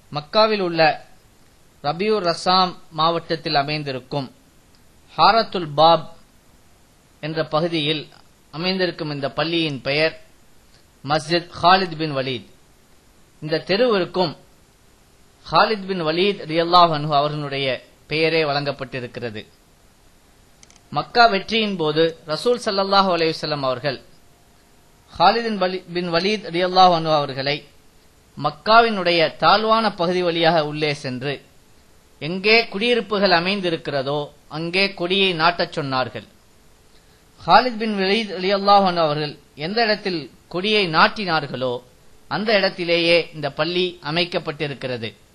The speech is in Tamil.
மக்காவில் உள்ள ரபியூர் ரசாம் மாவட்டத்தில் அமைந்திருக்கும் ஹாரத்துல் பாப் என்ற பகுதியில் அமைந்திருக்கும் இந்த பள்ளியின் பெயர் மஸ்ஜித் ஹாலித் பின் வலீத் இந்த தெருவிற்கும் ஹாலித் பின் வலீத் ரியல்லாஹ் அன்ஹு அவர்களுடைய பெயரே வழங்கப்பட்டிருக்கிறது மக்கா வெற்றியின் போது ரசூல் சல்லல்லாஹு அலையுசல்லம் அவர்கள் ஹாலிதின் பின் வலீத் ரியல்லாஹ் அன்ஹு அவர்களை மக்காவினுடைய தாழ்வான பகுதி வழியாக உள்ளே சென்று எங்கே குடியிருப்புகள் அமைந்திருக்கிறதோ அங்கே கொடியை நாட்டச் சொன்னார்கள் ஹாலித் பின் வலீத் அலியல்லாஹ் அவர்கள் எந்த இடத்தில் கொடியை நாட்டினார்களோ அந்த இடத்திலேயே இந்த பள்ளி அமைக்கப்பட்டிருக்கிறது